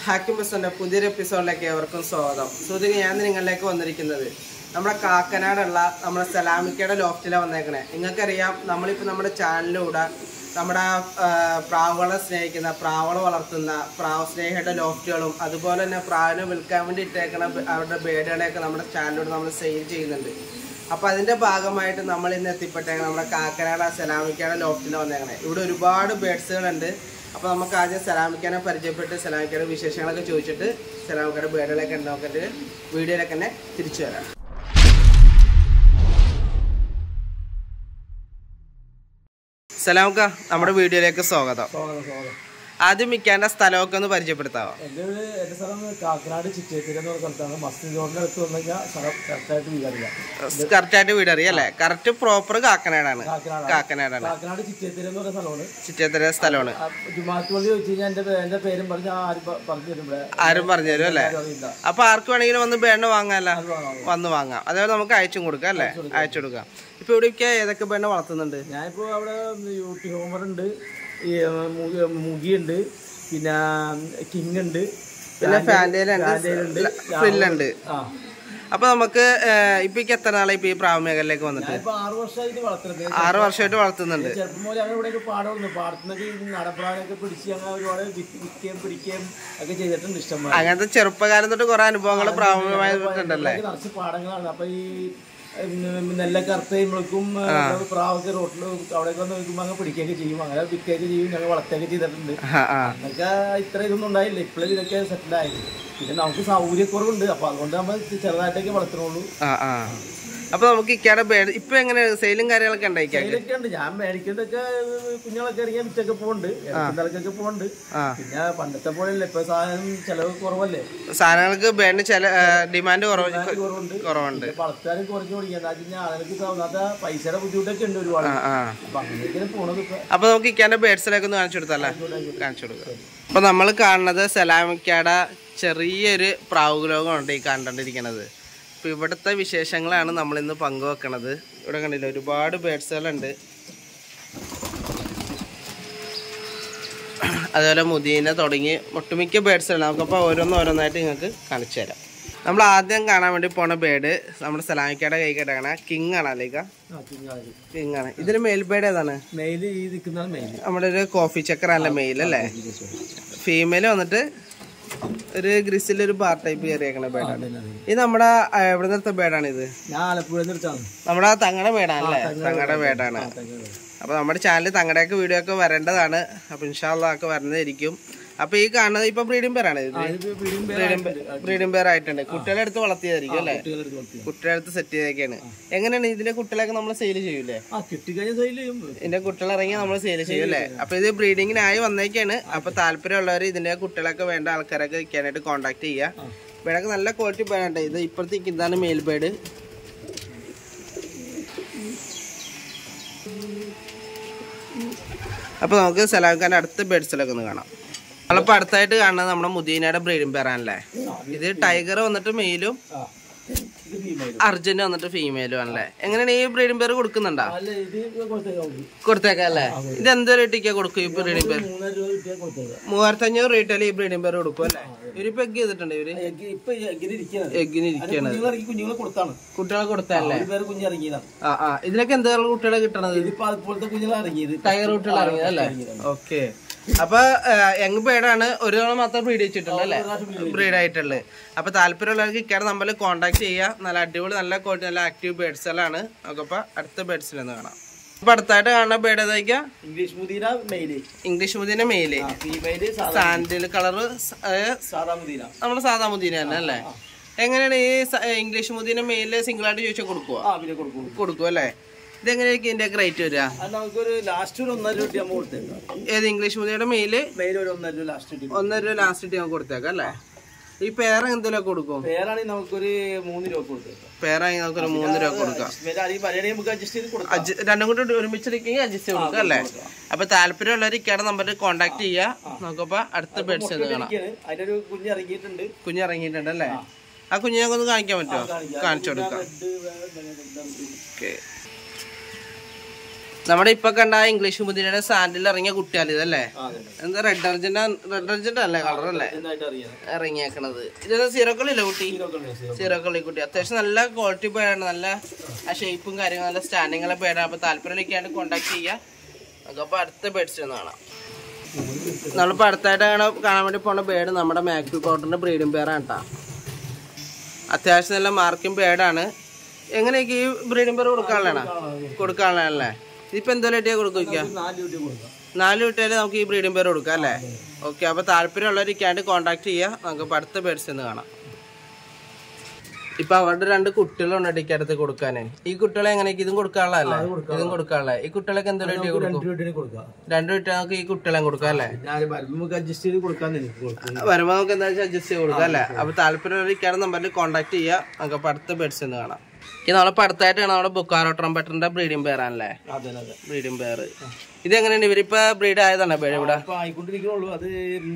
ഹാക്കിം ബസ്സിന്റെ പുതിയൊരു എപ്പിസോഡിലേക്ക് ഏവർക്കും സ്വാഗതം സുഹൃത്തുക്കളെ ഞാൻ നിങ്ങളിലേക്ക് വന്നിരിക്കുന്നത് നമ്മുടെ കാക്കനാടുള്ള നമ്മുടെ സലാമിക്കയുടെ ലോഫ്റ്റിലാണ് വന്നേക്കണേ നിങ്ങൾക്കറിയാം നമ്മളിപ്പോൾ നമ്മുടെ ചാനലിലൂടെ നമ്മുടെ ആ, പ്രാവുകളെ സ്നേഹിക്കുന്ന പ്രാവുകളെ വളർത്തുന്ന പ്രാവ് സ്നേഹിയുടെ ലോഫ്റ്റുകളും അതുപോലെ തന്നെ പ്രാവിനെ വിൽക്കാൻ വേണ്ടി ഇട്ടേക്കണ ബ- അവരുടെ ബേഡുകളെയൊക്കെ നമ്മുടെ ചാനലിലൂടെ നമ്മൾ സെയിൽ ചെയ്യുന്നുണ്ട് അപ്പോൾ അതിൻ്റെ ഭാഗമായിട്ട് നമ്മൾ ഇന്ന് എത്തിപ്പെട്ടേക്കണ നമ്മുടെ കാക്കനാട് സലാമിക്കയുടെ ലോഫ്റ്റിൽ വന്നേക്കണേ ഇവിടെ ഒരുപാട് ബേഡ്സുകളുണ്ട് അപ്പോൾ നമുക്ക് ആദ്യം സലാമിക്കാനെ പരിചയപ്പെട്ട് സലാമിക്കയുടെ വിശേഷങ്ങളൊക്കെ ചോദിച്ചിട്ട് സലാമിക്കയുടെ ബേഡുകളൊക്കെ നോക്കിയിട്ട് വീഡിയോയിലൊക്കെ തന്നെ തിരിച്ചു വരാം സലാമിക്ക നമ്മുടെ വീഡിയോയിലേക്ക് സ്വാഗതം സ്വാഗതം സ്വാഗതം ആദ്യം മിക്കാൻ്റെ സ്ഥലമൊക്കെ ഒന്ന് പരിചയപ്പെടുത്താവോ എൻ്റെ ഒരു എൻ്റെ സ്ഥലം കാക്കനാട് ചിറ്റേത്തിരി എന്ന് പറഞ്ഞ സ്ഥലത്താണ് മസ്ജിദ് റോഡിൻ്റെ അടുത്ത് വന്നു കഴിഞ്ഞാൽ സ്ഥലം കറക്റ്റായിട്ട് വീടറിയാം കറക്റ്റായിട്ട് വീടറിയാം അല്ലേ കറക്റ്റ് പ്രോപ്പർ കാക്കനാടാണ് കാക്കനാട് കാക്കനാടാണ് കാക്കനാട് ചിറ്റേത്തിരി എന്ന് പറഞ്ഞ സ്ഥലമാണ് ചുറ്റത്തര സ്ഥലമാണ് ആ ജുമാത്ത് പള്ളി ചോദിച്ചു കഴിഞ്ഞാൽ എൻ്റെ പേ- എൻ്റെ പേരും പറഞ്ഞ് ആ ആരും പ- പറഞ്ഞു തരും ഇവിടെ ആരും പറഞ്ഞു തരും അല്ലേ ആരും അറിയില്ല അപ്പൊ ആർക്ക് വേണമെങ്കിലും വന്ന് ബേണ്ണ വാങ്ങാല്ല അത് വാങ്ങാം വന്ന് വാങ്ങാം അതേപോലെ നമുക്ക് അയച്ചും കൊടുക്കാം അല്ലേ അയച്ചു കൊടുക്കാം ഇപ്പൊ ഇവിടെയൊക്കെ ഏതൊക്കെ ബേണ്ണ വളർത്തുന്നുണ്ട് ഞാനിപ്പോൾ അവിടെ യൂട്ടി ഹോമർ ഉണ്ട് ഈ മുഗ- മുഗിയുണ്ട് പിന്നെ കിങ് ഉണ്ട് പിന്നെ ഫാൻഡേലുണ്ട് ഫാൻഡേലുണ്ട്. ഫ്രില്ലുണ്ട് ആ അപ്പൊ നമുക്ക് ഏഹ്, ഇപ്പൊ ഈ എത്ര നാളെ ഇപ്പൊ ഈ പ്രാവ് മേഖലയിലേക്ക് വന്നിട്ട് ഞാനിപ്പോൾ ആറ് വർഷമായിട്ട് വളർത്തുന്നത് ആറ് വർഷമായിട്ട് വളർത്തുന്നുണ്ട് ചെറുപ്പം മുതൽ ഞങ്ങൾ ഇവിടെയൊക്കെ പാടുന്നു പാടത്തുനിന്നൊക്കെ ഈ നടപ്രാനൊക്കെ പിടിച്ച് ഞങ്ങൾ ഒരുപാട് വിറ്റ് വിൽക്കുകയും പിടിക്കുകയും ഒക്കെ ചെയ്തിട്ടുണ്ട് ഇഷ്ടം പോലെ അങ്ങനത്തെ ചെറുപ്പകാലം തൊട്ട് കുറെ അനുഭവങ്ങൾ പ്രാവുമായിട്ടുണ്ടല്ലേ ഇവിടെയൊക്കെ നിറച്ച് പാടങ്ങളാണ് അപ്പൊ ഈ ഉം, നെല്ലൊക്കെ അറുത്ത് കഴിയുമ്പോഴേക്കും പ്രാവൊക്കെ റോട്ടിൽ അവിടെയൊക്കെ വന്ന് നിൽക്കുമ്പോൾ അങ്ങ് പിടിക്കുകയൊക്കെ ചെയ്യും അങ്ങനെ വിൽക്കുകയൊക്കെ ചെയ്യും ഞങ്ങൾ വളർത്തുകയൊക്കെ ചെയ്തിട്ടുണ്ട് ആ ആ അന്നൊക്കെ ഇത്ര ഇതൊന്നും ഉണ്ടായില്ല ഇപ്പോഴും ഇതൊക്കെ സെറ്റിലായി പിന്നെ നമുക്ക് സൗകര്യക്കുറവുണ്ട് അപ്പൊ അതുകൊണ്ട് നമ്മൾ ചെറുതായിട്ടൊക്കെ വളർത്തുന്നുള്ളൂ ആ ആ അപ്പൊ നമുക്ക് ഇക്കയുടെ ബേഡ് ഇപ്പൊ എങ്ങനെ സെയിലും കാര്യങ്ങളൊക്കെ ഉണ്ടായിക്കാക്ക് ഇതൊക്കെ ഉണ്ട് ഞാൻ മേടിക്കുന്നതൊക്കെ കുഞ്ഞുങ്ങളൊക്കെ ഇറങ്ങിയ വിറ്റൊക്കെ പോകുന്നുണ്ട് ഇടയ്ക്കൊക്കെ പോകുന്നുണ്ട് ആ. പിന്നെ പണ്ടത്തെ പോലെയല്ല ഇപ്പൊ സാധനം ചെലവ് കുറവല്ലേ സാധനങ്ങൾക്ക് ബേഡിന് ചില ഡിമാൻഡ് കുറവ് കുറവുണ്ട് കുറവുണ്ട് വളർത്താനും കുറഞ്ഞു തുടങ്ങി എന്താ വെച്ചാൽ ആളുകൾക്ക് ഒന്നാമത്തെ പൈസയുടെ ബുദ്ധിമുട്ടൊക്കെ ഉണ്ട് ഒരുപാട് ആ ആ അപ്പൊ അങ്ങനെയൊക്കെ പോണത് ഇപ്പൊ അപ്പൊ നമുക്ക് ഇക്കാന്റെ ബേഡ്സിലേക്ക് ഒന്ന് കാണിച്ചു കൊടുത്തല്ലേ കാണിച്ചു കൊടുക്കാം അപ്പൊ നമ്മൾ കാണുന്നത് സലാമിക്കയുടെ ചെറിയൊരു പ്രാവ് ലോകമുണ്ട് ഈ കണ്ടുകൊണ്ടിരിക്കുന്നത് അപ്പൊ ഇവിടുത്തെ വിശേഷങ്ങളാണ് നമ്മൾ ഇന്ന് പങ്കുവെക്കണത് ഇവിടെ കണ്ടില്ല ഒരുപാട് ബേഡ്സുകളുണ്ട് അതുപോലെ മുദീന തുടങ്ങി ഒട്ടുമിക്ക ബേഡ്സുകൾ നമുക്കപ്പോൾ ഓരോന്ന് ഓരോന്നായിട്ട് നിങ്ങൾക്ക് കാണിച്ചു തരാം നമ്മൾ ആദ്യം കാണാൻ വേണ്ടി പോണ ബേഡ് നമ്മുടെ സലാമിക്കയുടെ കൈ കിടക്കണ കിങ് ആണ് അല്ലേക്ക കിങ് ആണ് ഇതിന് മേൽ ബേഡ് ഏതാണ് മെയില് ഈ നിൽക്കുന്നതാണ് മെയില് നമ്മുടെ ഒരു കോഫി ചക്കറല്ല മെയിൽ അല്ലേ ഫീമെയിൽ വന്നിട്ട് ഒരു ഗ്രിസിൽ ഒരു ബാർ ടൈപ്പ് കയറിയേക്കണ ബേഡാണ് ഇത് നമ്മുടെ ആ, എവിടെ നിർത്ത ബേഡാണ് ഇത് ഞാൻ ആലപ്പുഴ നിർത്താണ് നമ്മുടെ തങ്ങടെ ബേഡാണല്ലേ തങ്ങടെ ബേഡാണ് അപ്പൊ നമ്മുടെ ചാനലിൽ തങ്ങടെയൊക്കെ വീഡിയോ ഒക്കെ വരേണ്ടതാണ് അപ്പൊ ഇൻഷാല്ല ഒക്കെ വരുന്നതായിരിക്കും അപ്പൊ ഈ കാണുന്നത് ഇപ്പൊ ബ്രീഡിംഗ് പേരാണ് ഇത് ബ്രീഡിംഗ് പേർ ആയിട്ടുണ്ട് കുട്ടികളെ അടുത്ത് വളർത്തിയതായിരിക്കും അല്ലേ കുട്ടികളെ അടുത്ത് സെറ്റ് ചെയ്തൊക്കെയാണ് എങ്ങനെയാണ് ഇതിന്റെ കുട്ടികളൊക്കെ നമ്മൾ സെയിൽ ചെയ്യൂലേ ആ കിട്ടിക്കഴിഞ്ഞ സൈഡിൽ ഇതിന്റെ കുട്ടികൾ ഇറങ്ങി നമ്മൾ സെയിൽ ചെയ്യും അല്ലേ അപ്പൊ ഇത് ബ്രീഡിങ്ങിനായി വന്നേക്കാണ് അപ്പൊ താല്പര്യമുള്ളവർ ഇതിന്റെ കുട്ടികളൊക്കെ വേണ്ട ആൾക്കാരൊക്കെ വിൽക്കാനായിട്ട് കോൺടാക്ട് ചെയ്യുക ബേഡൊക്കെ നല്ല ക്വാളിറ്റി ബേഡുണ്ട് ഇത് ഇപ്പുറത്തേക്ക് ഇതാണ് മെയിൽ ബേഡ് അപ്പൊ നമുക്ക് സലാഖാന്റെ അടുത്ത ബേഡ്സിലൊക്കെ ഒന്ന് കാണാം നമ്മളിപ്പോ അടുത്തായിട്ട് കാണുന്നത് നമ്മുടെ മുദീനയുടെ ബ്രീഡിംഗ് പേരാണല്ലേ ഇത് ടൈഗർ വന്നിട്ട് മെയിലും ആ ഇത് ഫീമെയിൽ അർജന്റ് വന്നിട്ട് ഫീമെയിലും ആണല്ലേ എങ്ങനെയാണ് ഈ ബ്രീഡിംഗ് പേര് കൊടുക്കുന്നുണ്ടോ അല്ല ഇത് കൊടുത്തേക്കാം കൊടുത്തേക്കാം അല്ലേ ഇത് എന്ത് റേറ്റിക്കാ കൊടുക്കും ഈ ബ്രീഡിംഗ് പേര് മൂന്നര രൂപ കിട്ടിയാൽ കൊടുത്തേക്കാം മൂവായിരത്തി അഞ്ഞൂറ് റേറ്റിൽ ഈ ബ്രീഡിംഗ് പേര് കൊടുക്കും അല്ലേ ഇവരിപ്പോ എഗ് ചെയ്തിട്ടുണ്ട് ഇവര് എഗ് ഇപ്പൊ ഇങ്ങനെ ഇരിക്കുന്നത് എഗ്ഗിന് ഇരിക്കുകയാണ് കുഞ്ഞുങ്ങളിറങ്ങി കുഞ്ഞുങ്ങളെ കൊടുത്താണ് കുട്ടികളെ കൊടുത്തല്ലേ ഒരു പേര് കുഞ്ഞിറങ്ങിയതാണ് ആ ആ ഇതിനൊക്കെ എന്താ കുട്ടികളെ കിട്ടണത് ഇതിപ്പോ അതുപോലത്തെ കുഞ്ഞുങ്ങളെ ഇറങ്ങിയത് ടയർ കുട്ടികൾ ഇറങ്ങിയതല്ലേ ഓക്കെ അപ്പൊ യങ് ബേഡാണ് ഒരു തവണ മാത്രം ബ്രീഡ് വെച്ചിട്ടുള്ളൂ അല്ലേ ബ്രീഡ് ആയിട്ടുള്ളത് അപ്പൊ താല്പര്യമുള്ളവർക്ക് ഇക്കാടെ നമ്പറിൽ കോൺടാക്ട് ചെയ്യുക നല്ല അടിപൊളി നല്ല ക്വാളിറ്റി നല്ല ആക്റ്റീവ് ബേഡ്സുകളാണ് നമുക്കപ്പോ അടുത്ത ബേഡ്സിൽ നിന്ന് കാണാം അപ്പൊ അടുത്തായിട്ട് കാണുന്ന ബേഡ് ഏതാ ഇംഗ്ലീഷ് മുദീന മെയില് ഇംഗ്ലീഷ് മുതിന മെയില് ഫീമെയില് സാൻഡിൽ കളറ് സാധാ മുദീന നമ്മുടെ സാധാ മുദീന തന്നെ അല്ലേ എങ്ങനെയാണ് ഈ സ- ഇംഗ്ലീഷ് മുദീന മെയില് സിംഗിൾ ആയിട്ട് ചോദിച്ചാൽ കൊടുക്കുവോ ആ പിന്നെ കൊടുക്കും കൊടുക്കും അല്ലേ ഇതെങ്ങനെയായിരിക്കും ഇതിന്റെ റേറ്റ് വരിക അത് നമുക്കൊരു ലാസ്റ്റ് ഒരു ഒന്നര രൂപ നമ്മൾ കൊടുത്തേക്കാം ഏത് ഇംഗ്ലീഷ് മുതിയുടെ മെയില് മെയിൽ ഒരു ഒന്നര രൂപ ലാസ്റ്റ് കിട്ടും ഒന്നര രൂപ ലാസ്റ്റ് നമുക്ക് കൊടുത്തേക്കാം അല്ലേ ഈ പേര എന്തെങ്കിലും കൊടുക്കും പേരാണെങ്കിൽ നമുക്കൊരു മൂന്ന് രൂപ കൊടുത്തേക്കാം പേരാണെങ്കിൽ നമുക്കൊരു മൂന്ന് രൂപ കൊടുക്കാം പേരാണെങ്കിൽ പലരുടെയും നമുക്ക് അഡ്ജസ്റ്റ് ചെയ്ത് കൊടുക്കാം അഡ്ജ- രണ്ടും കൂടി ഒരുമിച്ചിരിക്കെങ്കിൽ അഡ്ജസ്റ്റ് കൊടുക്കാം അല്ലേ അപ്പൊ താല്പര്യമുള്ളവർ ഇക്കയുടെ നമ്പറിൽ കോൺടാക്ട് ചെയ്യുക നമുക്കപ്പോ അടുത്ത ബെഡ്സ് എന്ന് കാണാം ഇരിക്കുകയാണ്. അതിനൊരു കുഞ്ഞ് ഇറങ്ങിയിട്ടുണ്ട് കുഞ്ഞിറങ്ങിയിട്ടുണ്ട് അല്ലേ ആ കുഞ്ഞിനെ ഒന്ന് കാണിക്കാൻ പറ്റുമോ കാണിച്ചു കൊടുക്കാം ഇത് വേറെ എന്തെങ്കിലും ഇതാണ്. ഓക്കെ നമ്മുടെ ഇപ്പൊ കണ്ട ആ ഇംഗ്ലീഷ് മുതിരയുടെ സാൻഡിൽ ഇറങ്ങിയ കുട്ടിയാണ് ഇതല്ലേ എന്താ റെഡ് അർജന്റ് റെഡ് അർജന്റ് അല്ലേ കളർ അല്ലേ എന്തായിട്ട് അറിയാം ഇറങ്ങിയേക്കണത് ഇത് സീറോ കളി കുട്ടി സീറോ കളി കുട്ടി അത്യാവശ്യം നല്ല ക്വാളിറ്റി പേടാണ് നല്ല ആ ഷേപ്പും കാര്യങ്ങളും നല്ല സ്റ്റാൻഡിങ് ഉള്ള പേടാണ് അപ്പൊ താല്പര്യമില്ലാണ്ട് കോണ്ടാക്ട് ചെയ്യാം നമുക്ക് അപ്പൊ അടുത്ത ബേഡ്സ് കാണാം നമ്മളിപ്പോ അടുത്തായിട്ട് കാണാൻ കാണാൻ വേണ്ടി പോണ ബേഡ് നമ്മുടെ മാക്ബി പൗഡറിന്റെ ബ്രീഡിംഗ് പേരാണ് കേട്ടോ അത്യാവശ്യം നല്ല മാർക്കിംഗ് പേടാണ് എങ്ങനെയൊക്കെ ഈ ബ്രീഡിംഗ് പേര് കൊടുക്കാനുള്ളതാണ് കൊടുക്കാനുള്ളതല്ലേ ഇതിപ്പോ എന്തോലായിട്ടാ കൊടുക്കുക നാല് രൂപ കൊടുക്കാം നാല് വിട്ടാല് നമുക്ക് ഈ ബ്രീഡിംഗ് പേര് കൊടുക്കാം അല്ലേ ഓക്കെ അപ്പൊ താല്പര്യമുള്ളവരൊക്കെയാണ്ട് കോണ്ടാക്ട് ചെയ്യുക നമുക്ക് ഇപ്പൊ അടുത്ത പേഴ്സ് എന്ന് കാണാം ഇപ്പൊ അവരുടെ രണ്ട് കുട്ടികളുണ്ട് ഇടയ്ക്ക് അടുത്ത് കൊടുക്കാനേ ഈ കുട്ടികളെ എങ്ങനെയൊക്കെ ഇതും കൊടുക്കാനുള്ളതല്ലേ ഇതും കൊടുക്കാനുള്ള ഈ കുട്ടികളൊക്കെ എന്തെങ്കിലും കൊടുക്കും രണ്ട് രൂപ കൊടുക്കാം രണ്ടു വിട്ടാൽ നമുക്ക് ഈ കുട്ടികളെ കൊടുക്കാം അല്ലേ ഞാൻ വരുമ്പോൾ നമുക്ക് അഡ്ജസ്റ്റ് ചെയ്ത് കൊടുക്കാൻ എനിക്ക് കൊടുക്കും വരുമ്പോ നമുക്ക് എന്താ വെച്ചാൽ അഡ്ജസ്റ്റ് ചെയ്ത് കൊടുക്കാം അല്ലേ അപ്പൊ താല്പര്യമുള്ളവരൊക്കെയാണ് നമ്പറിൽ കോണ്ടാക്ട് ചെയ്യുക നമുക്ക് അപ്പൊ അടുത്ത പേഴ്സ് എന്ന് കാണാം ഇത് നമ്മളിപ്പോ അടുത്തായിട്ടാണ് നമ്മുടെ ബുക്കാറോ ട്രംപറ്ററിന്റെ ബ്രീഡിംഗ് പേരാണല്ലേ അതെ അതെ ബ്രീഡിംഗ് പേര് ഇത് എങ്ങനെയുണ്ട് ഇവരിപ്പോ ബ്രീഡ് ആയതാണ് പേര് ഇവിടെ അപ്പൊ ആയിക്കൊണ്ടിരിക്കണുള്ളൂ അത്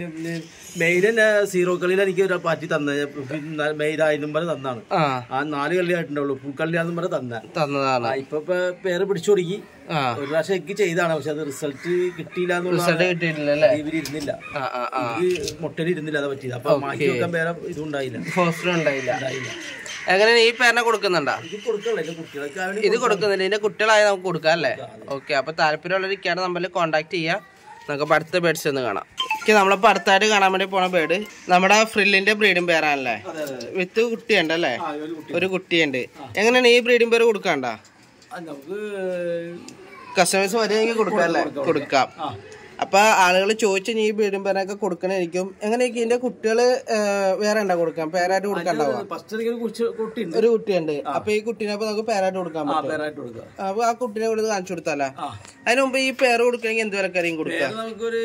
മെയ്ഡ് തന്നെ സീറോ കളിയിൽ എനിക്ക് ഒരു പാറ്റി തന്ന മെയ്ഡ് ആയതും പറഞ്ഞ് തന്നാണ് ആ ആ നാല് കളി ആയിട്ടുണ്ടാവുള്ളൂ ഫുൾ കളിയാന്നും പറഞ്ഞ് തന്ന തന്നതാണ് ആ, ഇപ്പൊ ഇപ്പൊ പേര് പിടിച്ചു തുടങ്ങി ആ ഒരു പ്രാവശ്യം എനിക്ക് ചെയ്താണ് പക്ഷെ അത് റിസൾട്ട് കിട്ടിയില്ല എന്നുള്ള റിസൾട്ട് കിട്ടിയിട്ടില്ല അല്ലേ ഇവര് ഇരുന്നില്ല ആ ആ ആ ഈ മുട്ടയിൽ ഇരുന്നില്ല അത് പറ്റിയത് അപ്പൊ മാറ്റി വെക്കാൻ പേരെ ഇതുണ്ടായില്ല ഫോസ്റ്റർ ഉണ്ടായില്ല എങ്ങനെയാണ് ഈ പേരിനെ കൊടുക്കുന്നുണ്ടാ ഇത് കൊടുക്കണല്ലോ എന്റെ കുട്ടികൾക്ക് അവന് ഇത് കൊടുക്കുന്നില്ല ഇതിന്റെ കുട്ടികളായ നമുക്ക് കൊടുക്കാം അല്ലേ ഓക്കെ അപ്പൊ താല്പര്യമുള്ളവരൊക്കെയാണ് നമ്പറിൽ കോൺടാക്ട് ചെയ്യുക നമുക്ക് അപ്പൊ അടുത്ത ബേഡ്സ് ഒന്ന് കാണാം ഓക്കെ നമ്മളിപ്പോ അടുത്തായിട്ട് കാണാൻ വേണ്ടി പോണ ബേഡ് നമ്മുടെ ഫ്രില്ലിന്റെ ബ്രീഡിംഗ് പേരാണല്ലേ അതെ അതെ വിത്ത് കുട്ടിയുണ്ട് അല്ലേ ആ ഒരു കുട്ടി ഒരു കുട്ടിയുണ്ട് എങ്ങനെയാണ് ഈ ബ്രീഡിംഗ് പേര് കൊടുക്കണ്ട ആ, നമുക്ക് കസ്റ്റമേഴ്സ് വരികയെങ്കിൽ കൊടുക്കാം അല്ലേ കൊടുക്കാം ആ അപ്പൊ ആളുകൾ ചോദിച്ചു ഈ ബ്രീഡിംഗ് പേരൊക്കെ കൊടുക്കണായിരിക്കും എങ്ങനെയൊക്കെ ഇതിന്റെ കുട്ടികള് ഏഹ്, വേറെ ഉണ്ടാ കൊടുക്കാം പേരായിട്ട് കൊടുക്കണ്ടാവുക ഫസ്റ്റ് എനിക്ക് ഒരു കുറിച്ച് കുട്ടിയുണ്ട് ഒരു കുട്ടിയുണ്ട് അപ്പൊ ഈ കുട്ടീനെ അപ്പൊ നമുക്ക് പേരായിട്ട് കൊടുക്കാൻ ആ പറ്റും പേരായിട്ട് കൊടുക്കുക അപ്പൊ ആ കുട്ടീനെ കൊടുത്ത് കാണിച്ചു കൊടുത്താലേ ആ അതിന് മുമ്പ് ഈ പേര് കൊടുക്കണമെങ്കിൽ എന്ത് വിലക്കാരെയും കൊടുക്കുക പേര് നമുക്കൊരു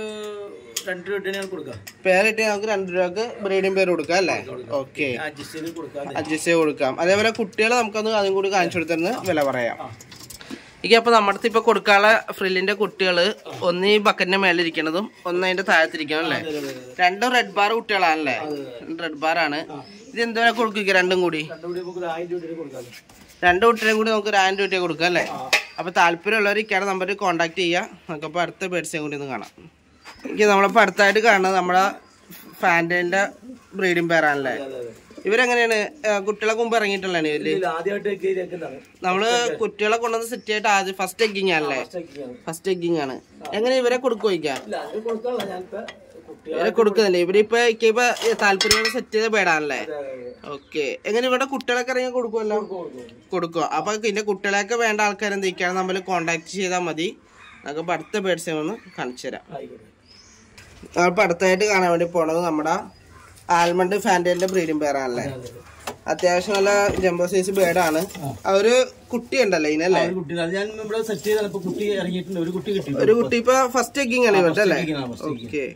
രണ്ട് രൂപയാണ് കൊടുക്കാം പേരിട്ട് നമുക്ക് രണ്ട് രൂപക്ക് ബ്രീഡിംഗ് പേര് കൊടുക്കാം അല്ലേ ഓക്കെ അഡ്ജസ്റ്റ് ചെയ്ത് കൊടുക്കാം അഡ്ജസ്റ്റ് ചെയ്ത് കൊടുക്കാം അതേപോലെ കുട്ടികളെ നമുക്കൊന്ന് അതും കൂടി കാണിച്ചു കൊടുത്തെന്ന് വില പറയാം എനിക്ക് അപ്പൊ നമ്മുടെ അടുത്ത് ഇപ്പൊ കൊടുക്കാനുള്ള ഫ്രില്ലിന്റെ കുട്ടികള് ഒന്ന് ഈ ബക്കറ്റിന്റെ മേലെ ഇരിക്കണതും ഒന്ന് അതിന്റെ താഴത്തിരിക്കണം അല്ലേ രണ്ടും റെഡ് ബാർ കുട്ടികളാണല്ലേ റെഡ് ബാർ ആണ് ഇത് എന്തോരം കൊടുക്കുക രണ്ടും കൂടി രണ്ടു കൂടി നമുക്ക് ഒരു ആയിരം രൂപ കൊടുക്കാം രണ്ട് കുട്ടികളെയും കൂടി നമുക്ക് ഒരു ആയിരം രൂപ കൊടുക്കാം അല്ലേ അപ്പൊ താല്പര്യമുള്ളവർ ഇക്കാണ് നമ്പറിൽ കോൺടാക്ട് ചെയ്യാം നമുക്കപ്പോൾ അടുത്ത പേഴ്സയും കൂടി ഒന്ന് കാണാം എനിക്ക് നമ്മളിപ്പോൾ അടുത്തായിട്ട് കാണുന്നത് നമ്മുടെ ഫാൻറ്റേൻ്റെ ബ്രീഡിംഗ് പേരാണല്ലേ അതെ അതെ ഇവരെങ്ങനെയാണ് ആ, കുട്ടികളെ മുമ്പ് ഇറങ്ങിയിട്ടുള്ളതാണ് ഇവര് ഇതിൽ ആദ്യമായിട്ട് കയറിയേക്കുന്നതാണ് നമ്മള് കുട്ടികളെ കൊണ്ടുവന്ന് സെറ്റ് ആയിട്ട് ആദ്യം ഫസ്റ്റ് എഗ്ഗിങ് ആണല്ലേ ഫസ്റ്റ് എഗ്ഗിങ് ആണ് എങ്ങനെ ഇവരെ കൊടുക്കുക ചോദിക്കാം ഇല്ല അത് കൊടുക്കാനുള്ള ഞാനിപ്പോ കുട്ടികളെ ഇവരെ കൊടുക്കുന്നില്ലേ ഇവരിപ്പോ ഇപ്പൊ താല്പര്യം സെറ്റ് ചെയ്ത പേടാണല്ലേ ഓക്കെ എങ്ങനെ ഇവിടെ കുട്ടികളൊക്കെ ഇറങ്ങി കൊടുക്കുമല്ലോ കൊടുക്കുക അപ്പൊ ഇതിന്റെ കുട്ടികളെയൊക്കെ വേണ്ട ആൾക്കാർ എന്തൊക്കെയാണ് നമ്മൾ കോണ്ടാക്ട് ചെയ്താൽ മതി നമുക്ക് ഇപ്പൊ അടുത്ത പേഴ്സെ ഒന്ന് കാണിച്ചു തരാം ആയിക്കോട്ടെ നമ്മളിപ്പോ അടുത്തായിട്ട് കാണാൻ വേണ്ടി പോണത് നമ്മുടെ ആൽമണ്ട് ഫാൻറ്റേലിന്റെ ബ്രീഡിംഗ് പേരാണല്ലേ അത്യാവശ്യം നല്ല ജംബോ സൈസ് ബേഡാണ് ആ ഒരു കുട്ടി ഉണ്ടല്ലോ ഇതിനല്ലേ ഒരു കുട്ടി അത് ഞാൻ ഇവിടെ സെറ്റ് ചെയ്താണ് ഇപ്പൊ കുട്ടി ഇറങ്ങിയിട്ടുണ്ട് ഒരു കുട്ടി കിട്ടി ഒരു കുട്ടി ഇപ്പൊ ഫസ്റ്റ് എഗ്ഗിങ് ആണ് ഇവരുടെ അല്ലേ എഗ്ഗിങ് ആണ്, first egging. ഓക്കെ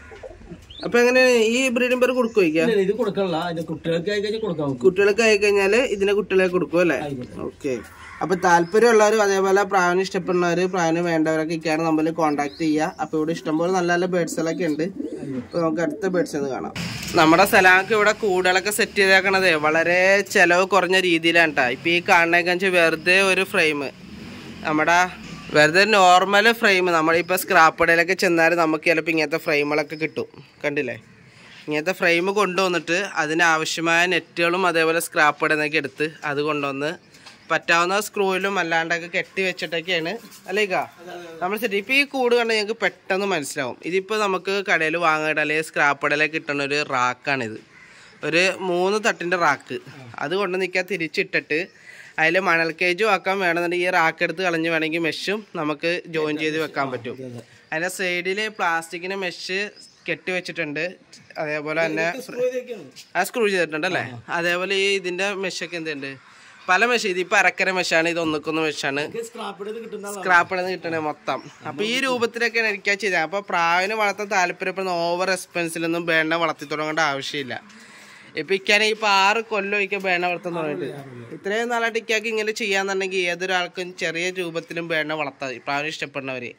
അപ്പൊ എങ്ങനെ ഈ ബ്രീഡിംഗ് പേര് കൊടുക്കുക ഇല്ല, ഇത് കൊടുക്കണില്ല അതിന്റെ കുട്ടികൾക്ക് ആയി കഴിഞ്ഞാൽ കൊടുക്കാം നമുക്ക്. കുട്ടികളൊക്കെ ആയി കഴിഞ്ഞാല് ഇതിനെ കുട്ടികളെ കൊടുക്കും അല്ലേ ആയിക്കോട്ടെ. ഓക്കെ അപ്പൊ താല്പര്യമുള്ളവരും അതേപോലെ പ്രാവിന് ഇഷ്ടപ്പെടുന്നവര് പ്രാവിന് വേണ്ടവരൊക്കെ ഇക്കാണ് നമ്മൾ കോൺടാക്ട് ചെയ്യുക അപ്പൊ ഇവിടെ ഇഷ്ടംപോലെ നല്ല നല്ല ബേഡ്സുകളൊക്കെ ഉണ്ട് അപ്പൊ നമുക്ക് അടുത്ത ബേഡ്സ് ഒന്ന് കാണാം നമ്മുടെ സ്ഥലമൊക്കെ ഇവിടെ കൂടുകളൊക്കെ സെറ്റ് ചെയ്തേക്കണത് വളരെ ചെലവ് കുറഞ്ഞ രീതിയിലാണ് കേട്ടോ ഇപ്പൊ ഈ കാണുന്നേക്കാന്ന് വെച്ചാൽ വെറുതെ ഒരു ഫ്രെയിം നമ്മുടെ വെറുതെ നോർമൽ ഫ്രെയിം നമ്മളിപ്പോൾ സ്ക്രാപ്പ് കടയിലൊക്കെ ചെന്നാൽ നമുക്ക് ചിലപ്പോൾ ഇങ്ങനത്തെ ഫ്രെയിമുകളൊക്കെ കിട്ടും കണ്ടില്ലേ ഇങ്ങനത്തെ ഫ്രെയിം കൊണ്ടുവന്നിട്ട് അതിനാവശ്യമായ നെറ്റുകളും അതേപോലെ സ്ക്രാപ്പ് കടയിൽ നിന്നൊക്കെ എടുത്ത് അത് കൊണ്ടുവന്ന് പറ്റാവുന്ന സ്ക്രൂയിലും അല്ലാണ്ടൊക്കെ കെട്ടി വെച്ചിട്ടൊക്കെയാണ് അല്ലേക്കാ നമ്മൾ സെറ്റ് ഇപ്പോൾ ഈ കൂട് കണ്ട് ഞങ്ങൾക്ക് പെട്ടെന്ന് മനസ്സിലാവും ഇതിപ്പോൾ നമുക്ക് കടയിൽ വാങ്ങാൻ അല്ലെങ്കിൽ സ്ക്രാപ്പ് കടയിലൊക്കെ കിട്ടുന്ന ഒരു റാക്കാണിത് ഒരു മൂന്ന് തട്ടിൻ്റെ റാക്ക് അത് കൊണ്ട് നിൽക്കാൻ തിരിച്ചിട്ടിട്ട് അതിൽ മണൽ കേജും ആക്കാൻ വേണമെന്നുണ്ടെങ്കിൽ ഈ റാക്ക് എടുത്ത് കളഞ്ഞ് വേണമെങ്കിൽ മെഷും നമുക്ക് ജോയിൻ ചെയ്ത് വെക്കാൻ പറ്റും അതിൻ്റെ സൈഡിൽ പ്ലാസ്റ്റിക്കിന് മെഷ് കെട്ടി വെച്ചിട്ടുണ്ട് അതേപോലെ തന്നെ ഇതൊക്കെയാണ്. ആ സ്ക്രൂ ചെയ്തിട്ടുണ്ട് അല്ലേ അതേപോലെ ഈ ഇതിൻ്റെ മെഷൊക്കെ എന്തുണ്ട് പല മെഷ് ഇതിപ്പോൾ അരക്കര മെഷാണ് ഇത് ഒന്നിക്കുന്ന മെഷാണ് ഇത് സ്ക്രാപ്പ് ചെയ്ത് കിട്ടുന്ന ആളാണ്. സ്ക്രാപ്പിൽ നിന്ന് കിട്ടണേ മൊത്തം അപ്പൊ ഈ രൂപത്തിലൊക്കെയാണ് എനിക്ക് ചെയ്തത് അപ്പൊ പ്രാവിനെ വളർത്താൻ താല്പര്യപ്പെടുന്ന ഓവർ എക്സ്പെൻസിലൊന്നും വേണ്ട വളർത്തി തുടങ്ങേണ്ട ആവശ്യമില്ല ഇപ്പൊ ഇക്കാനെ ഇപ്പൊ ആറ് കൊല്ലം ഇക്ക വേണ വളർത്താൻ തുടങ്ങിയിട്ട് ഇത്രയും നാളായിട്ട് ഇക്കാക്ക് ഇങ്ങനെ ചെയ്യാന്നുണ്ടെങ്കിൽ ഏതൊരാൾക്കും ചെറിയ രൂപത്തിലും വേണ വളർത്താം പ്രാവിനെ ഇഷ്ടപ്പെടുന്നവര്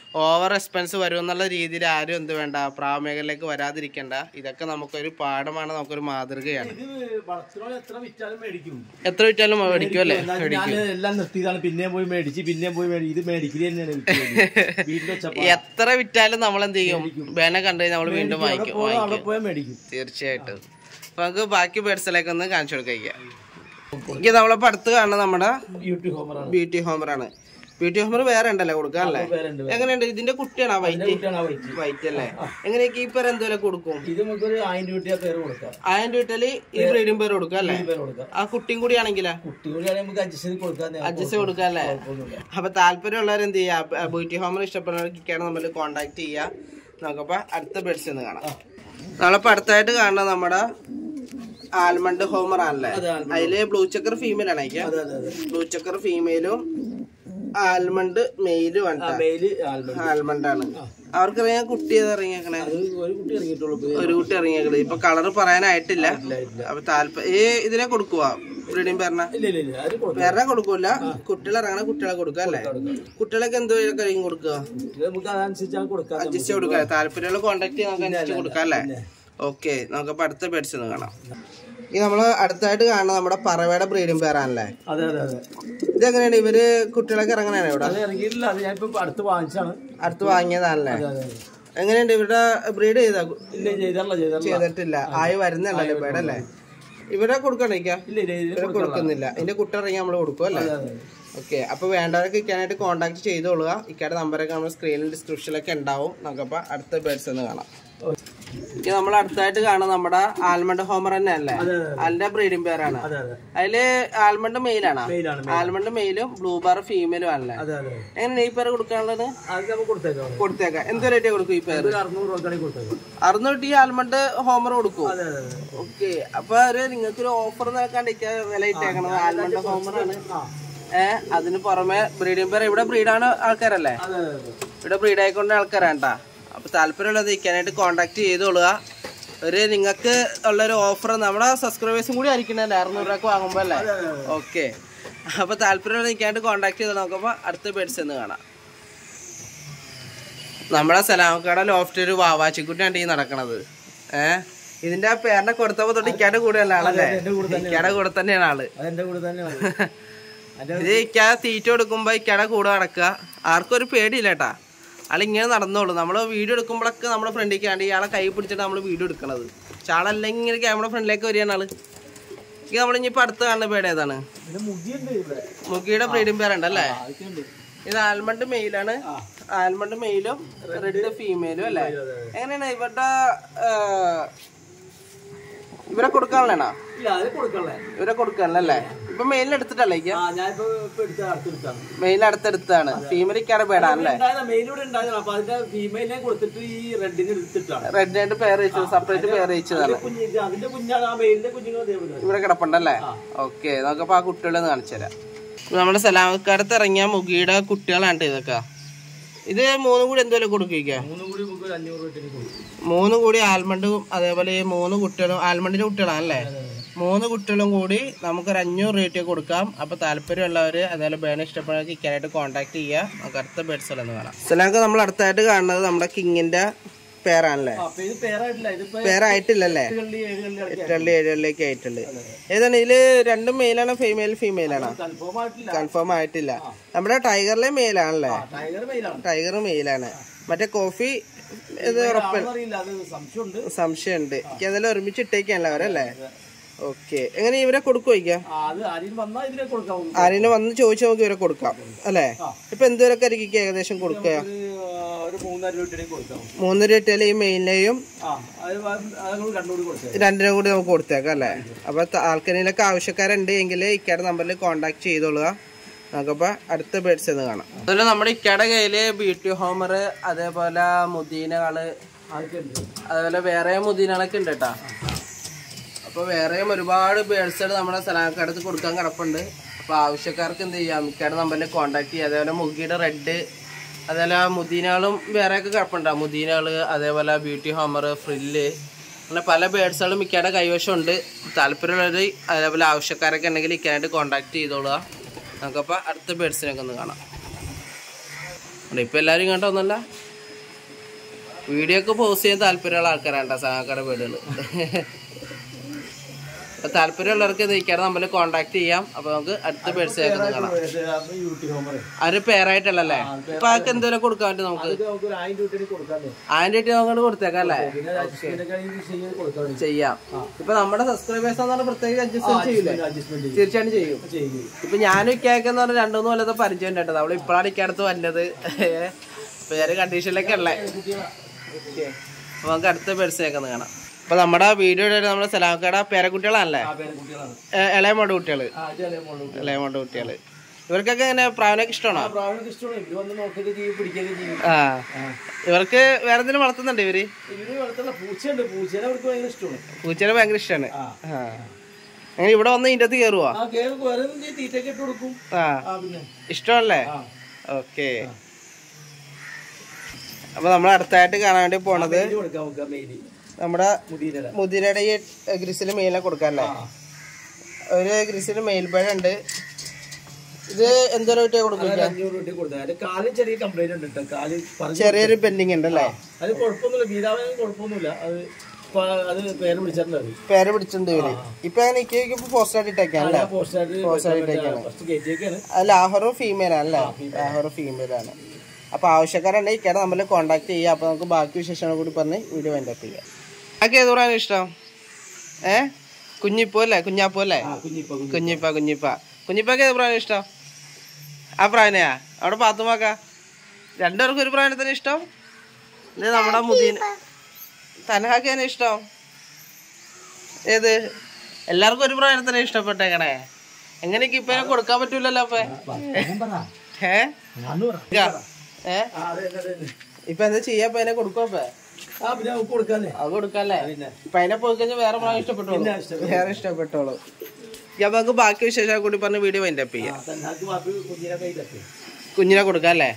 ഓവർ എക്സ്പെൻസ് വരും എന്നുള്ള രീതിയിൽ ആരും എന്ത് വേണ്ട പ്രാവ് മേഖലയിലേക്ക് വരാതിരിക്കണ്ട ഇതൊക്കെ നമുക്കൊരു പാഠമാണ് നമുക്കൊരു മാതൃകയാണ് ഇത് വളർത്തുന്നവർ എത്ര വിറ്റാലും മേടിക്കും എത്ര വിറ്റാലും മേടിക്കും അല്ലേ എന്നാൽ ഞാൻ എല്ലാം നിർത്തിയതാണ് പിന്നെയും പോയി മേടിച്ച് പിന്നെയും പോയി മേടിച്ച് ഇത് മേടിക്കല് തന്നെയാണ് വിൽക്കുന്നത്. വീട്ടിൽ വെച്ചപ്പോ എത്ര വിറ്റാലും നമ്മൾ എന്ത് ചെയ്യും വേന കണ്ടു കഴിഞ്ഞാൽ നമ്മൾ വീണ്ടും വാങ്ങിക്കും അവിടെ വാങ്ങിക്കും പോയാൽ മേടിക്കും തീർച്ചയായിട്ടും അപ്പൊ നമുക്ക് ബാക്കി ബേഡ്സിലേക്ക് ഒന്ന് കാണിച്ചു കൊടുക്കാം എനിക്ക് നമ്മളിപ്പോ അടുത്ത് കാണുന്ന നമ്മുടെ ബ്യൂട്ടി ഹോമറാണ് ബ്യൂട്ടി ഹോമർ ആണ് ബ്യൂട്ടി ഹോമർ വേറെ ഉണ്ടല്ലേ കൊടുക്കാല്ലേ പേരുണ്ട് എങ്ങനെയുണ്ട് ഇതിന്റെ കുട്ടിയാണോ വൈറ്റ് കുട്ടിയാണ് ആ വൈറ്റ് വൈറ്റ് അല്ലേ എങ്ങനെ കീപ്പർ എന്തുവരെ കൊടുക്കും ഇത് നമുക്കൊരു ആയിരം രൂപ പേര് കൊടുക്കാം ആയിരം രൂപയില് ഈ ബ്രീഡിംഗ് പേര് കൊടുക്കാം അല്ലേ പേര് കൊടുക്കാം ആ കുട്ടിയും കൂടി ആണെങ്കിലാ കുട്ടി കൂടിയാണെങ്കിൽ നമുക്ക് അഡ്ജസ്റ്റ് ചെയ്ത് കൊടുക്കാൻ അഡ്ജസ്റ്റ് കൊടുക്കാം അല്ലേ അപ്പൊ താല്പര്യമുള്ളവർ എന്ത് ചെയ്യാ ബ്യൂട്ടി ഹോമർ ഇഷ്ടപ്പെടുന്നവർക്കൊക്കെയാണ് നമ്മൾ കോണ്ടാക്ട് ചെയ്യുക നമുക്കപ്പോ അടുത്ത ബെഡ്സ് ഒന്ന് കാണാം നമ്മളിപ്പോ അടുത്തായിട്ട് കാണുന്നത് നമ്മുടെ ആൽമണ്ട് ഹോമർ ആണല്ലേ അതെ, almond. അതില് ബ്ലൂ ചക്കർ ഫീമെയിൽ ആണ് അയക്കാം അതെ അതെ അതെ ബ്ലൂ ചക്കർ ഫീമെയിലും ആൽമണ്ട് മെയിലും ആ ആണ് മെയില് ആൽബം ആൽമണ്ട് ആണ് അവർക്കറിയാം കുട്ടി ഏത് ഇറങ്ങിയേക്കണേ അത് ഒരു കുട്ടി ഇറങ്ങിയിട്ടുള്ളൂ ഇപ്പൊ. ഒരു കുട്ടി ഇറങ്ങിയേക്കണത് ഇപ്പൊ കളർ പറയാനായിട്ടില്ല ഇല്ല ഇല്ല അപ്പൊ താല്പര്യം ഈ ഇതിനെ കൊടുക്കുവാ ബ്രീഡിംഗ് പേരണ ഇല്ല ഇല്ല ഇല്ല അത് കൊടുക്കാം വേറെ കൊടുക്കൂല കുട്ടികൾ ഇറങ്ങണ കുട്ടികളെ കൊടുക്കുക അല്ലേ കുട്ടികളൊക്കെ എന്തോ കഴിയും കൊടുക്കുക ഇത് നമുക്ക് അതനുസരിച്ചാണ് കൊടുക്കാം അഡ്ജസ്റ്റ് കൊടുക്കുക താല്പര്യമുള്ള കോണ്ടാക്ട് ചെയ്യാൻ നമുക്ക് അനുസരിച്ച് കൊടുക്കാം അല്ലേ ഓക്കെ നമുക്കപ്പോ അടുത്ത ബെഡ്സ് ഒന്ന് കാണാം ഈ നമ്മള് അടുത്തായിട്ട് കാണുന്ന നമ്മുടെ പറവയുടെ ബ്രീഡിംഗ് പേരാണല്ലേ അതെ അതെ അതെ ഇതെങ്ങനെയാണ് ഇവര് കുട്ടികളൊക്കെ ഇറങ്ങണേ ഇവിടെ അത് ഇറങ്ങിയിട്ടില്ല അത് ഞാനിപ്പോ അടുത്ത് വാങ്ങിച്ചാണ് അടുത്ത് വാങ്ങിയതാണല്ലേ അതെ അതെ അതെ. എങ്ങനെയുണ്ട് ഇവരുടെ ബ്രീഡ് ചെയ്താ ഇല്ല ചെയ്തല്ല ചെയ്തല്ല ചെയ്തിട്ടില്ല ആയി വരുന്നുണ്ടല്ലോ പേടല്ലേ ഇവിടെ കൊടുക്കണേക്കാ ഇല്ല ഇല്ല ഇത് ഇവിടെ കൊടുക്കുന്നില്ല ഇതിന്റെ കുട്ടി ഇറങ്ങി നമ്മൾ കൊടുക്കും അല്ലേ അതെ. ഓക്കെ അപ്പൊ വേണ്ടവരൊക്കെ ഇക്കാനായിട്ട് കോൺടാക്ട് ചെയ്തോളുക ഇക്കാടെ നമ്പറൊക്കെ നമ്മുടെ സ്ക്രീനിൽ ഡിസ്ക്രിപ്ഷനിലൊക്കെ ഉണ്ടാവും നമുക്കപ്പോ അടുത്ത ബേഡ്സ് എന്ന് കാണാം ഇത് നമ്മൾ അടുത്തായിട്ട് കാണുന്നത് നമ്മുടെ ആൽമണ്ട് ഹോമർ തന്നെ അല്ലേ അതെ, അതെ. അതിന്റെ ബ്രീഡിംഗ് പേരാണ് അതെ അതെ അതില് ആൽമണ്ട് മെയിലാണോ മെയിലാണ് ആൽമണ്ട് മെയിലും ബ്ലൂ ബാർ ഫീമെയിലും ആണല്ലേ അതെ അതെ എങ്ങനെയാണ് ഈ പേര് കൊടുക്കാനുള്ളത് അത് നമുക്ക് കൊടുത്തേക്കാം കൊടുത്തേക്കാം എന്ത് റേറ്റ് കൊടുക്കും ഈ പേര് ഒരു അറുന്നൂറ് രൂപക്കാണെങ്കിൽ കൊടുത്തേക്കാം അറുന്നൂറ്റി ഈ ആൽമണ്ട് ഹോമർ കൊടുക്കും അതെ അതെ അതെ ഓക്കെ അപ്പൊ ഒരു നിങ്ങൾക്ക് ഒരു ഓഫർ നോക്കാണ്ട് ഇക്ക വില ഇട്ടേക്കണത് ആൽമണ്ട് ഹോമർ ആണ് ആ ഏഹ് അതിന് പുറമെ ബ്രീഡിംഗ് പേര് ഇവിടെ ബ്രീഡാണ് ആൾക്കാരല്ലേ അതെ അതെ അതെ ഇവിടെ ബ്രീഡ് ആയിക്കൊണ്ട് ആൾക്കാരാണ്ടാ അപ്പൊ താല്പര്യമുള്ളത് ഇക്കാനായിട്ട് കോണ്ടാക്ട് ചെയ്തോളുക ഒരു നിങ്ങൾക്ക് ഉള്ളൊരു ഓഫർ നമ്മുടെ സബ്സ്ക്രൈബേഴ്സും കൂടി ആയിരിക്കണല്ലേ അറുന്നൂറ് രൂപക്ക് വാങ്ങുമ്പോ അല്ലേ ഓക്കെ അപ്പൊ താല്പര്യമുള്ളത് ഇക്കാനായിട്ട് കോണ്ടാക്ട് ചെയ്ത് നോക്കുമ്പോ അടുത്ത ബെഡ്സ് എന്ന് കാണാം നമ്മുടെ സലാമക്കാട ലോഫ്റ്റ് ഒരു വാവാച്ചിക്കുട്ടിയാണ് ഈ നടക്കണത് ഏഹ് ഇതിന്റെ ആ പേരിനെ കൊടുത്തപ്പോ തൊട്ട് ഇക്കാടെ കൂടെയല്ല ആളല്ലേ എന്റെ കൂടെ തന്നെ ഇക്കാടെ കൂടെ തന്നെയാണ് ആള് അതെന്റെ കൂടെ തന്നെയാണ് അതിന്റെ ഇത് ഇക്കാ തീറ്റ കൊടുക്കുമ്പോ ഇക്കാടെ കൂടെ നടക്കുക ആർക്കും ഒരു പേടിയില്ല കേട്ടാ ആൾ ഇങ്ങനെ നടന്നോളൂ നമ്മള് വീഡിയോ എടുക്കുമ്പോഴൊക്കെ നമ്മുടെ ഫ്രണ്ടിലേക്ക് ആണ്ട് ഇയാളെ കൈ പിടിച്ചിട്ട് നമ്മൾ വീഡിയോ എടുക്കണത് പക്ഷെ ആളല്ലെങ്കിൽ ഇങ്ങനെ ക്യാമറ ഫ്രണ്ടിലേക്ക് വരികയാണ് ആള് ഇത് നമ്മളിനിയിപ്പോ അടുത്ത് കാണുന്ന പേട് ഏതാണ് ഇതിന്റെ മുടിയുണ്ട് ഇവിടെ മുക്കിയുടെ ബ്രീഡിംഗ് പേരുണ്ടല്ലേ ആ, അതൊക്കെ ഉണ്ട് ഇത് ആൽമണ്ട് മെയിലാണ് ആൽമണ്ട് മെയിലും റെഡ് ഫീമെയിലും അല്ലേ എങ്ങനെയാണ് ഇവരുടെ ആ, ഇവരെ കൊടുക്കാനുള്ളതാണോ ഇല്ല അത് കൊടുക്കണല്ലേ ഇവരെ കൊടുക്കാനല്ലേ ഇപ്പൊ മെയിലിന് എടുത്തിട്ടല്ലേ ഇക്ക ആ ഞാനിപ്പോ ഇപ്പൊ എടുത്ത അടുത്തെടുത്താണ് മെയിൽ അടുത്തെടുത്താണ് ഫീമെയിലിക്കാണ് പേടാണല്ലേ മെയിലൂടെ ഉണ്ടായിരുന്നു അപ്പൊ അതിന്റെ ഫീമെയിലിനെ കൊടുത്തിട്ട് ഈ റെഡിനെ എടുത്തിട്ടാണ് റെഡ് ആയിട്ട് പേർ വെച്ചത് സെപ്പറേറ്റ് പേർ വെച്ചതാണ് അതിന്റെ കുഞ്ഞ് ഇത് അതിന്റെ കുഞ്ഞാണ് ആ മെയിലിന്റെ കുഞ്ഞുങ്ങൾ അതേപോലെ ഇവിടെ കിടപ്പുണ്ടല്ലേ ഓക്കെ നമുക്കപ്പോ ആ കുട്ടികളെ ഒന്ന് കാണിച്ചു തരാം ഇപ്പൊ നമ്മുടെ സലാമക്കാരത്ത് ഇറങ്ങിയ മുഗിയുടെ കുട്ടികളാണ് ട്ടോ ഇതൊക്കെ ഇത് മൂന്നും കൂടി എന്തോലും കൊടുക്കുക മൂന്നും കൂടി നമുക്ക് ഒരു അഞ്ഞൂറ് രൂപ കൊടുക്കും മൂന്ന് കൂടി ആൽമണ്ടും അതേപോലെ ഈ മൂന്ന് കുട്ടികളും ആൽമണ്ടിന്റെ കുട്ടികളാണല്ലേ മൂന്ന് കുട്ടികളും കൂടി നമുക്കൊരു അഞ്ഞൂറ് റേറ്റ് കൊടുക്കാം അപ്പൊ താല്പര്യമുള്ളവര് അതേപോലെ ബേണ ഇഷ്ടപ്പെടുന്നവർക്ക് ഇക്കാനായിട്ട് കോൺടാക്ട് ചെയ്യുക നമുക്ക് അടുത്ത ബെഡ്സ് എന്ന് കാണാം സലാമക്ക് നമ്മൾ അടുത്തായിട്ട് കാണുന്നത് നമ്മുടെ കിങ്ങിന്റെ പേരാണല്ലേ ആ, അപ്പൊ ഇത് പേരായിട്ടില്ല ഇതിപ്പോ പേരായിട്ടില്ലല്ലേ എട്ട് കള്ളി ഏഴ് കള്ളി അടക്കം എട്ടള്ളി ഏഴള്ളിലേക്ക് ആയിട്ടുണ്ട് ഏതാണ് ഇതില് രണ്ടും മെയിലാണോ ഫീമെയിൽ ഫീമെയിൽ ആണോ കൺഫേം ആയിട്ടില്ല കൺഫേം ആയിട്ടില്ല നമ്മുടെ ടൈഗറിലെ മെയിലാണല്ലേ ടൈഗർ മെയിലാണ് ടൈഗർ മെയിലാണ് മറ്റേ കോഫി ഇത് ഉറപ്പ് അറിയില്ല അത് സംശയമുണ്ട് സംശയമുണ്ട് എനിക്ക് അതെല്ലാം ഒരുമിച്ച് ഇട്ടേക്കാണല്ലോ അവരല്ലേ ഓക്കെ എങ്ങനെ ഇവരെ കൊടുക്കുവയ്ക്കാം ആ, അത് ആരെയും വന്നാൽ ഇതിനെ കൊടുക്കാം ആരെങ്കിലും വന്ന് ചോദിച്ചു നമുക്ക് ഇവരെ കൊടുക്കാം അല്ലേ ഇപ്പൊ എന്തോരൊക്കെ ആയിരിക്കും ഏകദേശം കൊടുക്കുക ഒരു ആ, ഒരു മൂന്നര രൂപ കൊടുക്കാം മൂന്ന് രൂപ ഈ മെയിലിനെയും ആ അത് അത് കണ്ടുകൂടി കൊടുക്കാം രണ്ടിനും കൂടി നമുക്ക് കൊടുത്തേക്കാം അല്ലേ അപ്പൊ ത- ആൾക്കാരിലൊക്കെ ആവശ്യക്കാരുണ്ട് എങ്കിൽ ഇക്കയുടെ നമ്പറിൽ കോൺടാക്ട് ചെയ്തോളുക നമുക്കപ്പോ അടുത്ത ബേഡ്സ് എന്ന് കാണാം അതുപോലെ നമ്മുടെ ഇക്കയുടെ കയ്യില് ബ്യൂട്ടി ഹോമർ അതേപോലെ മുദീനകള് അതൊക്കെ ഉണ്ട് അതേപോലെ വേറെ മുദീനകളൊക്കെ ഉണ്ട് കേട്ടാ അപ്പൊ വേറെയും ഒരുപാട് ബേഡ്സുകൾ നമ്മുടെ സ്ഥലക്കടുത്ത് കൊടുക്കാൻ കിടപ്പുണ്ട് അപ്പൊ ആവശ്യക്കാർക്ക് എന്ത് ചെയ്യാം മിക്കയുടെ നമ്പറിൽ കോൺടാക്ട് ചെയ്യുക അതേപോലെ മുഗിയുടെ റെഡ് അതേപോലെ മുദീനകളും വേറെയൊക്കെ കിടപ്പുണ്ട് മുദീനകള് അതേപോലെ ബ്യൂട്ടി ഹോമർ ഫ്രില്ല് അങ്ങനെ പല ബേഡ്സുകളും മിക്കയുടെ കൈവശമുണ്ട് താല്പര്യമുള്ളവർ അതേപോലെ ആവശ്യക്കാരൊക്കെ ഉണ്ടെങ്കിൽ ഇക്കാനായിട്ട് കോൺടാക്ട് ചെയ്തോളുക നമുക്കപ്പോൾ അടുത്ത ബേഡ്സിനൊക്കെ ഒന്ന് കാണാം ഉണ്ട്. ഇപ്പൊ എല്ലാരും ഇങ്ങോട്ട് ഒന്നല്ല വീഡിയോ ഒക്കെ പോസ്റ്റ് ചെയ്യാൻ താല്പര്യമുള്ള ആൾക്കാരാണ് കേട്ടോ സഹാക്കട വീടുകൾ അപ്പൊ താല്പര്യമുള്ളവർക്ക് നിൽക്കാതെ നമ്മൾ കോണ്ടാക്ട് ചെയ്യാം അപ്പൊ നമുക്ക് അടുത്ത പേഴ്സ് കേൾക്കുന്നത് കാണാം യൂട്യൂബ് ഹോമറേ അവര് പേരായിട്ടല്ലേ ഇപ്പൊ അതൊക്കെ എന്തെങ്കിലും കൊടുക്കാൻ പറ്റും നമുക്ക് അത് നമുക്ക് ഒരു ആയിരം രൂപ കൊടുക്കാമല്ലോ ആയിരം രൂപ അങ്ങോട്ട് കൊടുത്തേക്കാം അല്ലേ പിന്നെ അഡ്ജസ്റ്റ്മെന്റ് ചെയ്ത് കൊടുക്കാം ചെയ്യാം ഇപ്പൊ നമ്മുടെ സബ്സ്ക്രൈബേഴ്സ് എന്ന് പറഞ്ഞാൽ പ്രത്യേകിച്ച് അഡ്ജസ്റ്റ് ചെയ്യില്ലേ അഡ്ജസ്റ്റ്മെന്റ് തീർച്ചയായിട്ടും ചെയ്യും ചെയ്യും ഇപ്പൊ ഞാനും ഇക്കാക്കെന്ന് പറഞ്ഞാൽ രണ്ടുമൂന്ന് കൊല്ലത്തെ പരിചയം ഉണ്ട് കേട്ടോ അവള് ഇപ്പഴാണ് ഇക്കടുത്ത് വന്നത് അപ്പൊ ഞാൻ കണ്ടീഷനിലൊക്കെ ഉള്ളേ അപ്പൊ നമുക്ക് അടുത്ത പേഴ്സണൊക്കെ കാണാം അപ്പൊ നമ്മുടെ വീഡിയോ നമ്മുടെ സലാമക്കട പേരക്കുട്ടികളാണല്ലേ ആ പേരക്കുട്ടികളാണ് എ- ഇളയമോണ്ട് കുട്ടികള് ആ ഇതല്ലേ മോള് ഇളയമോണ്ട് കുട്ടികള് ഇവർക്കൊക്കെ എങ്ങനെ പ്രാവനൊക്കെ ഇഷ്ടമാണോ പ്രാവിനൊക്കെ ഇഷ്ടമാണ് ഇവര് വന്ന് നോക്കുകയൊക്കെ ചെയ്യും പിടിക്കുകയൊക്കെ ചെയ്യും ആ ഇവർക്ക് വേറെ എന്തെങ്കിലും വളർത്തുന്നുണ്ട് ഇവര് ഇവര് വളർത്തുന്ന പൂച്ചയുണ്ട് പൂച്ചേനെ അവർക്ക് ഭയങ്കര ഇഷ്ടമാണ് പൂച്ചേനെ ഭയങ്കര ഇഷ്ടമാണ് ആ ആ അങ്ങനെ ഇവിടെ വന്ന് ഇതിന്റെ അകത്ത് കയറുവാ ആ കേൾ വേറെ തീറ്റയൊക്കെ ഇട്ട് കൊടുക്കും ആ ആ പിന്നെ ഇഷ്ടമല്ലേ ആ ഓക്കെ അപ്പൊ നമ്മൾ അടുത്തായിട്ട് കാണാൻ വേണ്ടി പോണത് മെയില് കൊടുക്കാം നമുക്ക് മെയില് നമ്മുടെ മുടിയില മുതിരയുടെ ഈ ഗ്രിസിൽ മെയിലെ കൊടുക്കാല്ലേ ആ ഒരു ഗ്രിസിൽ മെയിൽ പഴമുണ്ട് ഇത് എന്തോരം കിട്ടിയാ കൊടുക്കുക അത് അഞ്ഞൂറ് രൂപ കൊടുത്താൽ അത് കാലിൽ ചെറിയ കംപ്ലൈന്റ് ഉണ്ട് കേട്ടോ കാല് പറഞ്ഞു ചെറിയൊരു പെൻഡിങ് ഉണ്ട് അല്ലേ അത് കുഴപ്പമൊന്നുമില്ല വീരാവാനും കുഴപ്പമൊന്നുമില്ല അത് ഇപ്പൊ അത് പേര് വിളിച്ചിട്ടുണ്ട് അത് പേര് പിടിച്ചിട്ടുണ്ട് ഇവര് ഇപ്പൊ അങ്ങനെ ഇപ്പൊ പോസ്റ്റ് ആയിട്ട് ഇട്ടേക്കാം അല്ലേ പോസ്റ്റായിട്ട് ഫസ്റ്റ് കയറ്റിയൊക്കെയാണ് അത് ലാഹോറും ഫീമെയിൽ ആണല്ലേ ലാഹോറും ഫീമെയിൽ ആണ് അപ്പൊ ആവശ്യക്കാരുണ്ടെങ്കിൽ ഇക്കടെ നമ്മൾ കോണ്ടാക്ട് ചെയ്യാം അപ്പൊ നമുക്ക് ബാക്കി വിശേഷങ്ങൾ കൂടി പറഞ്ഞ് വീഡിയോ വൈൻഡപ്പ് ചെയ്യാം ആക്കെ ഏത് പറയാൻ ഇഷ്ടം ഏ കുഞ്ഞിപ്പൂ അല്ലേ കുഞ്ഞാപ്പൂ അല്ലേ ആ കുഞ്ഞിപ്പ കുഞ്ഞി കുഞ്ഞിപ്പ കുഞ്ഞിപ്പ കുഞ്ഞിപ്പൊക്കെ ഏത് പ്രായം ഇഷ്ടം ആ പ്രായനെയാ അവിടെ പാത്തുമാക്ക രണ്ടുപേർക്കും ഒരു പ്രായം തന്നെ ഇഷ്ടം ഇത് നമ്മുടെ മുദീന തനഹാക്കാണ് ഇഷ്ടം ഏത് എല്ലാവർക്കും ഒരു പ്രായം തന്നെ ഇഷ്ടപ്പെട്ടേക്കണേ എങ്ങനെയൊക്കെ ഇപ്പൊ കൊടുക്കാൻ പറ്റൂലല്ലോ അപ്പൊ ഏ ഇക്ക, ഏ ആ അതെ അതെ അതെ ഇപ്പൊ എന്താ ചെയ്യാ ഇപ്പൊ അതിനെ കൊടുക്കും അപ്പൊ ആ പിന്നെ നമുക്ക് കൊടുക്കാല്ലേ അത് കൊടുക്കല്ലേ പിന്നെ ഇപ്പൊ അതിനെ പോയി കഴിഞ്ഞാൽ വേറെ പ്രായം ഇഷ്ടപ്പെട്ടോളൂ പിന്നെ ഇഷ്ടപ്പെട്ടു. വേറെ ഇഷ്ടപ്പെട്ടോളൂ അപ്പൊ നമുക്ക് ബാക്കി വിശേഷം കൂടി പറഞ്ഞ് വീഡിയോ വൈൻഡപ്പ് ചെയ്യാം ആ തന്നാക്ക് വാപ്പി കുഞ്ഞിനെ കയ്യിലെത്തി കുഞ്ഞിനെ കൊടുക്കാം അല്ലേ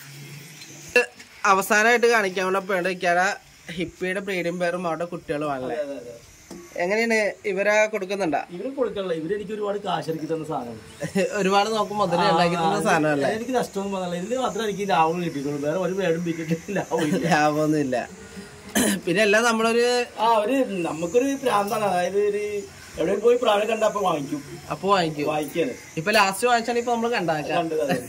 ഇത് അവസാനമായിട്ട് കാണിക്കാൻ വേണ്ട പേടിക്കാതെ ഹിപ്പിയുടെ ബ്രീഡിംഗ് പേരും അവിടെ കുട്ടികളും ആണല്ലേ അതെ അതെ എങ്ങനെയാണ് ഇവരെ കൊടുക്കുന്നുണ്ടാ ഇവര് കൊടുക്കണില്ല ഇവര് എനിക്ക് ഒരുപാട് കാശ് ഇറക്കി തന്ന സാധനമാണ് ഒരുപാട് നോക്കും മുതലേ ഉണ്ടാക്കി തന്ന സാധനമല്ലേ എനിക്ക് നഷ്ടമൊന്നും വന്നില്ല ഇതിന് മാത്രമേ എനിക്ക് ലാഭം കിട്ടിയിട്ടുള്ളൂ വേറെ ഒരു പേടും വിറ്റിട്ട് ലാഭമില്ല ലാഭമൊന്നുമില്ല പിന്നെ എല്ലാം നമ്മളൊരു ആ ഒരു നമുക്കൊരു പ്രാന്താണ് അതായത് ഒരു എവിടെ പോയി പ്രാണി കണ്ടപ്പോ വാങ്ങിക്കും അപ്പൊ വാങ്ങിക്കും വാങ്ങിക്കാണ് ഇപ്പൊ ലാസ്റ്റ് വാങ്ങിച്ചാണ് ഇപ്പൊ നമ്മൾ കണ്ടാക്കാം കണ്ടത് അതെ.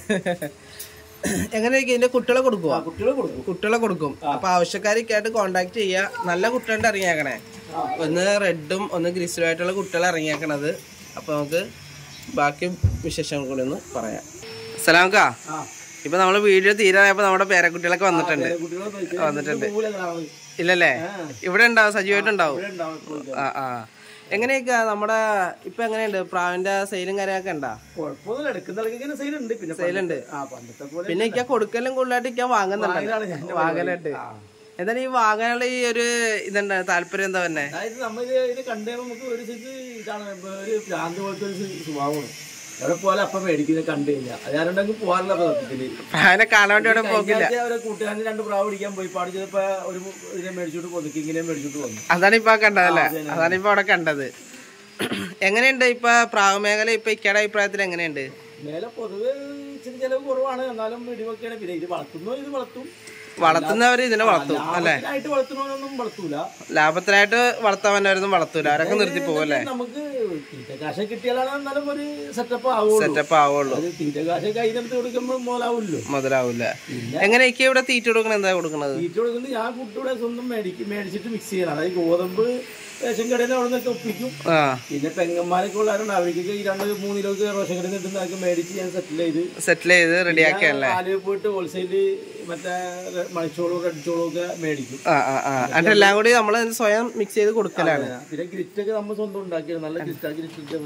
എങ്ങനെയൊക്കെ ഇതിന്റെ കുട്ടികളെ കൊടുക്കുവോ ആ കുട്ടികളെ കൊടുക്കും കുട്ടികളെ കൊടുക്കും അപ്പൊ ആവശ്യക്കാരൊക്കെ ആയിട്ട് കോണ്ടാക്ട് ചെയ്യാ നല്ല കുട്ടികളുടെ ഇറങ്ങിയേക്കണേ ആ. ഒന്ന് റെഡും ഒന്ന് ഗ്രിസിലും ആയിട്ടുള്ള കുട്ടികളെ ഇറങ്ങിയേക്കണത് അപ്പൊ നമുക്ക് ബാക്കി വിശേഷങ്ങൾ കൂടി ഒന്ന് പറയാം സലാംക്കാ ആ ഇപ്പൊ നമ്മള് വീഡിയോ തീരാനായപ്പോ നമ്മുടെ പേരക്കുട്ടികളൊക്കെ വന്നിട്ടുണ്ട് കുട്ടികളെ വന്നിട്ടുണ്ട്. പോകൂല കാണാൻ. ഇല്ലല്ലേ ആ. ഇവിടെ ഉണ്ടാവും സജീവമായിട്ടുണ്ടാവും ഇവിടെ ഉണ്ടാവും എപ്പോഴും. ആ ആ എങ്ങനെയൊക്കെ നമ്മുടെ ഇപ്പൊ എങ്ങനെയുണ്ട് പ്രാവിന്റെ സെയിലും കാര്യമൊക്കെ ഉണ്ടാ കുഴപ്പമൊന്നുമില്ല എടുക്കുന്ന ഇങ്ങനെ സൈഡ് ഉണ്ട് പിന്നെ സെയിലുണ്ട് ആ പണ്ടത്തെ പോലെ പിന്നെ ഇക്ക കൊടുക്കലും കൂടുതലായിട്ട് ഇക്ക വാങ്ങുന്നുണ്ടല്ലോ വാങ്ങലാണ് ഞാൻ വാങ്ങലുണ്ട് ആ. എന്താണ് ഈ വാങ്ങാനുള്ള ഈ ഒരു ഇതുണ്ട് താല്പര്യം എന്താ തന്നെ അതായത് നമ്മൾ ഇത് കണ്ടു നമുക്ക് ഒരു സ്ഥിതി ഇതാണ് ഒരു ഭ്രാന്ത് പോലത്തെ ഒരു സ്വ- സ്വഭാവമാണ് എവിടെ പോലെ അപ്പം മേടിക്കുന്നത് കണ്ടു കഴിഞ്ഞാൽ അത് ഞാനുണ്ടെങ്കിൽ പോകാറില്ല അപ്പൊ സത്യത്തില് പ്രാവിനെ കാണാൻ വേണ്ടി ഇവിടെ പോകില്ല കഴിഞ്ഞ ആഴ്ച അവരെ കൂട്ടുകാരന് രണ്ട് പ്രാവ് പിടിക്കാൻ പോയി പാടി ചെയ്തപ്പോ ഒരു ഇതിനെ മേടിച്ചോട്ട് പോന്നു ഇങ്ങനെ മേടിച്ചോട്ട് വന്നു അതാണ് ഇപ്പൊ കണ്ടതല്ലേ ആ, അതന്നെ. അതാണ് ഇപ്പൊ അവിടെ കണ്ടത് എങ്ങനെയുണ്ട് ഇപ്പൊ പ്രാവ് മേഖല ഇപ്പൊ ഇക്കയുടെ അഭിപ്രായത്തിൽ എങ്ങനെയുണ്ട് മേലെ പൊതുവെ ഇച്ചിരി ചെലവ് കുറവാണ് എന്നാലും ഇടിവൊക്കെയാണ് പിന്നെ ഇത് വളർത്തുന്നോ ഇത് വളർത്തും വളർത്തുന്നവര് ഇതിനെ വളർത്തും അല്ലെ ലാഭത്തിനായിട്ട് വളർത്തുന്നവരൊന്നും വളർത്തൂല ലാഭത്തിനായിട്ട് വളർത്താൻ വന്നവരൊന്നും വളർത്തൂല അവരൊക്കെ നിർത്തി പോകും അല്ലേ നമുക്ക് തീറ്റ കാശ് കിട്ടിയാലാണ് എന്നാലും ഒരു സെറ്റപ്പ് ആവുള്ളൂ സെറ്റപ്പ് ആവുള്ളൂ അത് തീറ്റ കാശ് കയ്യിലെടുത്ത് കൊടുക്കുമ്പോൾ മോലാവുമല്ലോ മുതലാവൂല എങ്ങനെ ഇക്ക ഇവിടെ തീറ്റ കൊടുക്കണ എന്താ കൊടുക്കണത് തീറ്റ കൊടുക്കുന്നത് ഞാൻ ഫുഡ് ഇവിടെ സ്വന്തം മേടിക്കും മേടിച്ചിട്ട് മിക്സ് ചെയ്യണം അതായത് ഗോതമ്പ് റേഷൻ കടയിൽ അവിടെ നിന്നൊക്കെ ഒപ്പിക്കും ആ പിന്നെ പെങ്ങന്മാരൊക്കെ ഉള്ളവരുണ്ട് അവർക്കൊക്കെ ഈ രണ്ട് മൂന്ന് കിലോക്ക് റേഷൻ കടയിൽ നിന്ന് ഇട്ടുന്നതൊക്കെ മേടിച്ച് ഞാൻ സെറ്റിൽ ചെയ്ത് സെറ്റിൽ ചെയ്ത് റെഡിയാക്കി അല്ലേ ആലുവ പോയിട്ട് ഹോൾസെയില് മറ്റേ മണിച്ചോളും റെഡ് ചോളും ഒക്കെ മേടിക്കും ആ ആ ആ എന്നിട്ട് എല്ലാം കൂടി നമ്മൾ സ്വയം മിക്സ് ചെയ്ത് കൊടുക്കലാണ് പിന്നെ ഗ്രിറ്റ് ഒക്കെ നമ്മൾ സ്വന്തം ഉണ്ടാക്കിയത് നല്ല ഗ്രിറ്റ് ഗ്രിറ്റ്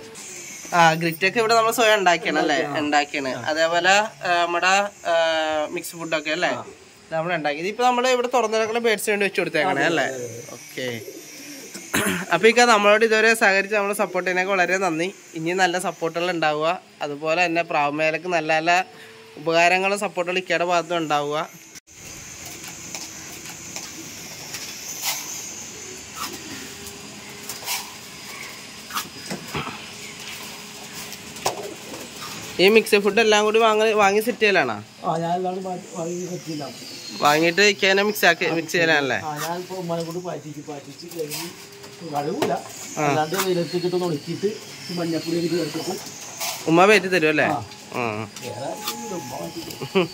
ആ ഗ്രിറ്റ് ഒക്കെ ഇവിടെ നമ്മൾ സ്വയം ഉണ്ടാക്കിയാണ് അല്ലേ ഉണ്ടാക്കിയാണ് അതേപോലെ ആ, നമ്മുടെ മിക്സ് ഫുഡൊക്കെ അല്ലേ നമ്മൾ ഉണ്ടാക്കിയത് ഇപ്പൊ നമ്മൾ ഇവിടെ തുറന്നിടക്കുന്ന ബേഡ്സ് വേണ്ടി വെച്ച് കൊടുത്തേക്കണേ അല്ലേ ഓക്കെ അപ്പൊ ഇക്ക നമ്മളോട് ഇതുവരെ സഹകരിച്ച് നമ്മൾ സപ്പോർട്ട് ചെയ്യുന്നതിനൊക്കെ വളരെ നന്ദി ഇനി നല്ല സപ്പോർട്ടുകൾ ഉണ്ടാവുക അതുപോലെ തന്നെ പ്രാവമേലക്ക് നല്ല നല്ല ഉപകാരങ്ങളും സപ്പോർട്ടുകളും ഇക്കയുടെ ഭാഗത്തും ഉണ്ടാവുക ഈ മിക്സ് ഫുഡ് എല്ലാം കൂടി വാങ്ങി വാങ്ങി സെറ്റ് ചെയ്യലാണോ ആ ഞാൻ എല്ലാം വാങ്ങി പറ്റില്ല വാങ്ങിയിട്ട് ഇക്കേനെ മിക്സ് ആക്കി മിക്സ് ചെയ്യലാണല്ലേ ആ ഞാൻ ഇപ്പോൾ ഉമ്മാനെ കൊണ്ട് പാറ്റിച്ച് പാറ്റിച്ച് കഴിഞ്ഞ് കഴുകൂല അല്ലാണ്ട് വെയിലത്തേക്കിട്ട് ഉണക്കിയിട്ട് മഞ്ഞപ്പൊടി ചേർത്തിട്ട് ഉമ്മ പേറ്റി തരും അല്ലേ ആ. ഉം. വേറെ ആർക്കും ഉമ്മ മാറ്റി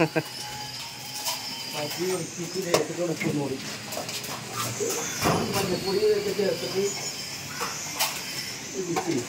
മാറ്റി ഉണക്കിയിട്ട് വെയിലത്തേക്ക് ഉണക്കി മൂടി മഞ്ഞപ്പൊടി ഇതൊക്കെ ചേർത്തിട്ട് മിക്സ് ചെയ്യും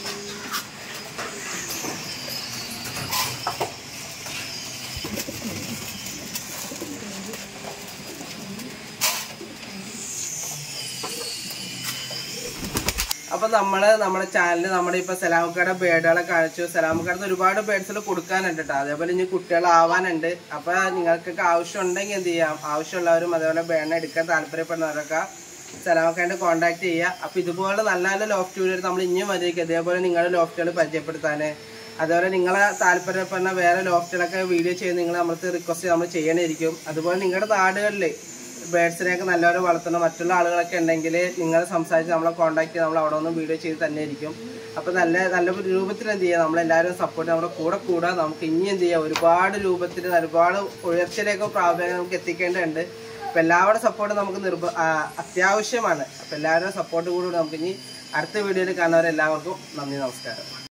അപ്പൊ നമ്മള് നമ്മുടെ ചാനലിൽ നമ്മുടെ ഇപ്പൊ സലാമുക്കയുടെ ബേഡുകളെ കാണിച്ചു സലാമുക്കടത്ത് ഒരുപാട് ബേഡ്സിൽ കൊടുക്കാനുണ്ട് കേട്ടോ അതേപോലെ ഇനി കുട്ടികളാവാനുണ്ട് അപ്പൊ നിങ്ങൾക്കൊക്കെ ആവശ്യം ഉണ്ടെങ്കിൽ എന്ത് ചെയ്യാം ആവശ്യമുള്ളവരും അതേപോലെ ബേഡിനെ എടുക്കാൻ താല്പര്യപ്പെടുന്നവരൊക്കെ സലാമക്കായിട്ട് കോൺടാക്ട് ചെയ്യുക അപ്പൊ ഇതുപോലെ നല്ല നല്ല ലോഫ്റ്റ് വീഡിയോ നമ്മൾ ഇനിയും വരിക ഇതേപോലെ നിങ്ങളുടെ ലോഫ്റ്റുകൾ പരിചയപ്പെടുത്താന് അതുപോലെ നിങ്ങളെ താല്പര്യപ്പെടുന്ന വേറെ ലോഫ്റ്റുകളൊക്കെ വീഡിയോ ചെയ്ത് നിങ്ങൾ നമ്മൾക്ക് റിക്വസ്റ്റ് നമ്മൾ ചെയ്യണമായിരിക്കും അതുപോലെ നിങ്ങളുടെ നാടുകളിൽ ബേഡ്സിനെയൊക്കെ നല്ലപോലെ വളർത്തുന്ന മറ്റുള്ള ആളുകളൊക്കെ ഉണ്ടെങ്കിൽ നിങ്ങൾ സംസാരിച്ച് നമ്മളെ കോൺടാക്ട് ചെയ്ത് നമ്മൾ അവിടെ ഒന്നും വീഡിയോ ചെയ്ത് തന്നെ ഇരിക്കും അപ്പോൾ നല്ല നല്ല രൂപത്തിൽ എന്ത് ചെയ്യുക നമ്മളെല്ലാവരും സപ്പോർട്ട് നമ്മുടെ കൂടെ കൂടെ നമുക്ക് ഇനി എന്ത് ചെയ്യുക ഒരുപാട് രൂപത്തിൽ ഒരുപാട് ഉയർച്ചയിലേക്ക് പ്രാധാന്യം നമുക്ക് എത്തിക്കേണ്ടതുണ്ട് അപ്പോൾ എല്ലാവരുടെ സപ്പോർട്ട് നമുക്ക് നിർബ ആ, അത്യാവശ്യമാണ് അപ്പോൾ എല്ലാവരുടെ സപ്പോർട്ട് കൂടി നമുക്ക് ഇനി അടുത്ത വീഡിയോയിൽ കാണുന്നവരെല്ലാവർക്കും നന്ദി നമസ്കാരം